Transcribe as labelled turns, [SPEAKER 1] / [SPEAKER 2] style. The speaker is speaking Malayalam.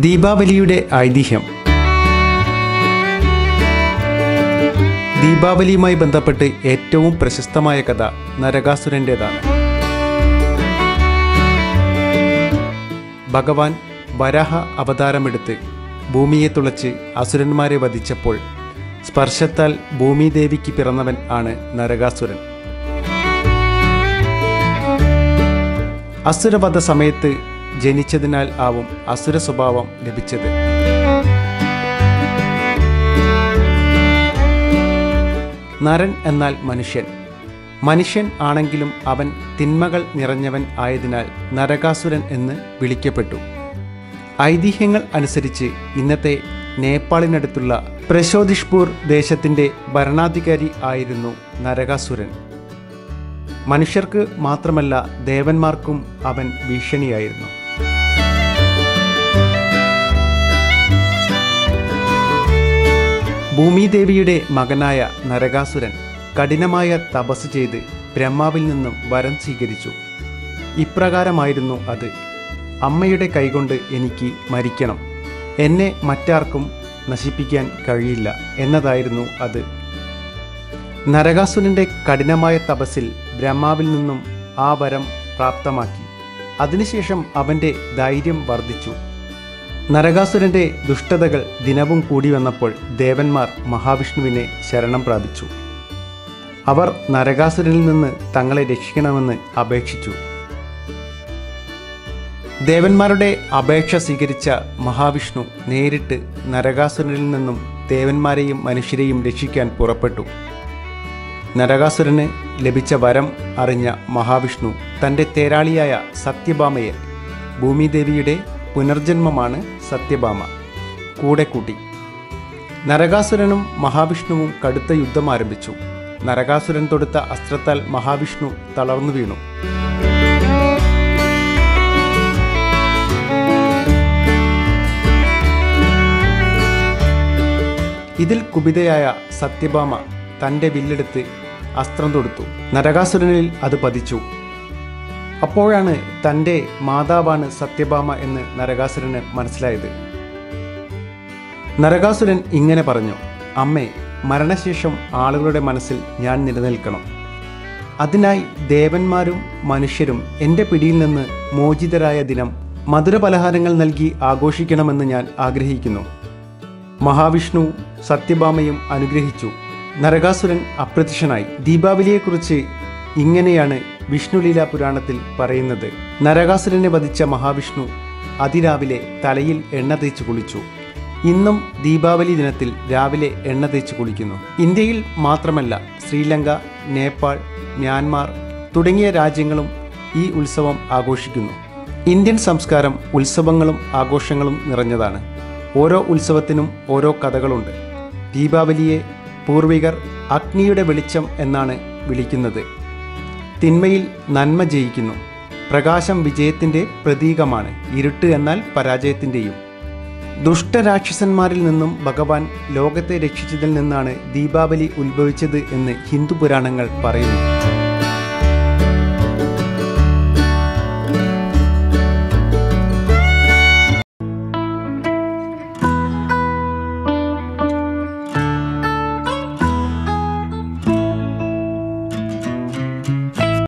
[SPEAKER 1] ദീപാവലിയുടെ ഐതിഹ്യം ദീപാവലിയുമായി ബന്ധപ്പെട്ട് ഏറ്റവും പ്രശസ്തമായ കഥ നരകാസുരൻ്റേതാണ് ഭഗവാൻ വരാഹ അവതാരമെടുത്ത് ഭൂമിയെ തുളച്ച് അസുരന്മാരെ വധിച്ചപ്പോൾ സ്പർശത്താൽ ഭൂമിദേവിക്ക് പിറന്നവൻ ആണ് നരകാസുരൻ അസുരവധ സമയത്ത് ജനിച്ചതിനാൽ ആവും അസുര സ്വഭാവം ലഭിച്ചത് നരൻ എന്നാൽ മനുഷ്യൻ മനുഷ്യൻ ആണെങ്കിലും അവൻ തിന്മകൾ നിറഞ്ഞവൻ ആയതിനാൽ നരകാസുരൻ എന്ന് വിളിക്കപ്പെട്ടു ഐതിഹ്യങ്ങൾ അനുസരിച്ച് ഇന്നത്തെ നേപ്പാളിനടുത്തുള്ള പ്രശോദിഷ്പൂർ ദേശത്തിൻ്റെ ഭരണാധികാരി ആയിരുന്നു നരകാസുരൻ മനുഷ്യർക്ക് മാത്രമല്ല ദേവന്മാർക്കും അവൻ ഭീഷണിയായിരുന്നു ഭൂമിദേവിയുടെ മകനായ നരകാസുരൻ കഠിനമായ തപസ് ചെയ്ത് ബ്രഹ്മാവിൽ നിന്നും വരം സ്വീകരിച്ചു ഇപ്രകാരമായിരുന്നു അത് അമ്മയുടെ കൈകൊണ്ട് എനിക്ക് മരിക്കണം എന്നെ മറ്റാർക്കും നശിപ്പിക്കാൻ കഴിയില്ല എന്നതായിരുന്നു അത് നരകാസുരൻ്റെ കഠിനമായ തപസ്സിൽ ബ്രഹ്മാവിൽ നിന്നും ആ വരം പ്രാപ്തമാക്കി അതിനുശേഷം അവൻ്റെ ധൈര്യം വർദ്ധിച്ചു നരകാസുരൻ്റെ ദുഷ്ടതകൾ ദിനവും കൂടി വന്നപ്പോൾ ദേവന്മാർ മഹാവിഷ്ണുവിനെ ശരണം പ്രാപിച്ചു അവർ നരകാസുരനിൽ നിന്ന് തങ്ങളെ രക്ഷിക്കണമെന്ന് അപേക്ഷിച്ചു ദേവന്മാരുടെ അപേക്ഷ സ്വീകരിച്ച മഹാവിഷ്ണു നേരിട്ട് നരകാസുരനിൽ നിന്നും ദേവന്മാരെയും മനുഷ്യരെയും രക്ഷിക്കാൻ പുറപ്പെട്ടു നരകാസുരന് ലഭിച്ച വരം അറിഞ്ഞ മഹാവിഷ്ണു തൻ്റെ തേരാളിയായ സത്യഭാമയെ ഭൂമിദേവിയുടെ പുനർജന്മമാണ് സത്യഭാമ കൂടെ കൂട്ടി നരകാസുരനും മഹാവിഷ്ണുവും കടുത്ത യുദ്ധം ആരംഭിച്ചു നരകാസുരൻ തൊടുത്ത അസ്ത്രത്താൽ മഹാവിഷ്ണു തളർന്നു വീണു ഇതിൽ കുപിതയായ സത്യഭാമ തൻ്റെ വില്ലെടുത്ത് അസ്ത്രം തൊടുത്തു നരകാസുരനിൽ അത് പതിച്ചു അപ്പോഴാണ് തൻ്റെ മാതാവാണ് സത്യഭാമ എന്ന് നരകാസുരന് മനസ്സിലായത് നരകാസുരൻ ഇങ്ങനെ പറഞ്ഞു അമ്മേ മരണശേഷം ആളുകളുടെ മനസ്സിൽ ഞാൻ നിലനിൽക്കണം അതിനായി ദേവന്മാരും മനുഷ്യരും എൻ്റെ പിടിയിൽ നിന്ന് മോചിതരായ ദിനം മധുരപലഹാരങ്ങൾ നൽകി ആഘോഷിക്കണമെന്ന് ഞാൻ ആഗ്രഹിക്കുന്നു മഹാവിഷ്ണു സത്യഭാമയും അനുഗ്രഹിച്ചു നരകാസുരൻ അപ്രത്യക്ഷനായി ദീപാവലിയെക്കുറിച്ച് ഇങ്ങനെയാണ് വിഷ്ണുലീല പുരാണത്തിൽ പറയുന്നത് നരകാസുരനെ വധിച്ച മഹാവിഷ്ണു അതിരാവിലെ തലയിൽ എണ്ണ തേച്ച് കുളിച്ചു ഇന്നും ദീപാവലി ദിനത്തിൽ രാവിലെ എണ്ണ തേച്ച് കുളിക്കുന്നു ഇന്ത്യയിൽ മാത്രമല്ല ശ്രീലങ്ക നേപ്പാൾ മ്യാൻമാർ തുടങ്ങിയ രാജ്യങ്ങളും ഈ ഉത്സവം ആഘോഷിക്കുന്നു ഇന്ത്യൻ സംസ്കാരം ഉത്സവങ്ങളും ആഘോഷങ്ങളും നിറഞ്ഞതാണ് ഓരോ ഉത്സവത്തിനും ഓരോ കഥകളുണ്ട് ദീപാവലിയെ പൂർവികർ അഗ്നിയുടെ വെളിച്ചം എന്നാണ് വിളിക്കുന്നത് തിന്മയിൽ നന്മ ജയിക്കുന്നു പ്രകാശം വിജയത്തിൻ്റെ പ്രതീകമാണ് ഇരുട്ട് എന്നാൽ പരാജയത്തിൻ്റെയും ദുഷ്ടരാക്ഷസന്മാരിൽ നിന്നും ഭഗവാൻ ലോകത്തെ രക്ഷിച്ചതിൽ നിന്നാണ് ദീപാവലി ഉത്ഭവിച്ചത് എന്ന് ഹിന്ദു പുരാണങ്ങൾ പറയുന്നു